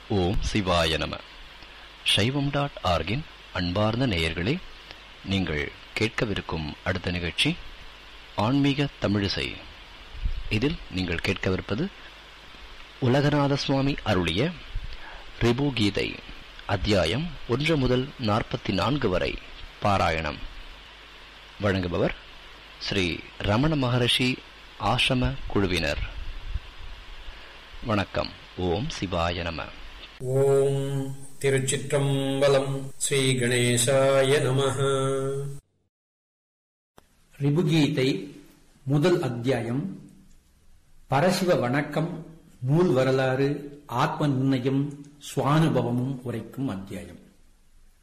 ஓம் சிவாய நம சைவம் டாட் ஆர்கின் அன்பார்ந்த நேயர்களே நீங்கள் கேட்கவிருக்கும் அடுத்த நிகழ்ச்சி ஆன்மீக தமிழிசை இதில் நீங்கள் கேட்கவிருப்பது உலகநாத சுவாமி அருளிய ரிபு கீதை அத்தியாயம் ஒன்று முதல் நாற்பத்தி நான்கு வரை பாராயணம் வழங்குபவர் ஸ்ரீ ரமண மகரிஷி ஆசிரம குழுவினர் வணக்கம் ஓம் சிவாய நம ஓம் திருச்சிற்றம்பலம் ஸ்ரீ கணேசாய நமஹ ரிபுகீதை முதல் அத்தியாயம் பரசிவ வணக்கம் நூல் வரலாறு ஆத்ம நிர்ணயம் சுவானுபவமும் உரைக்கும் அத்தியாயம்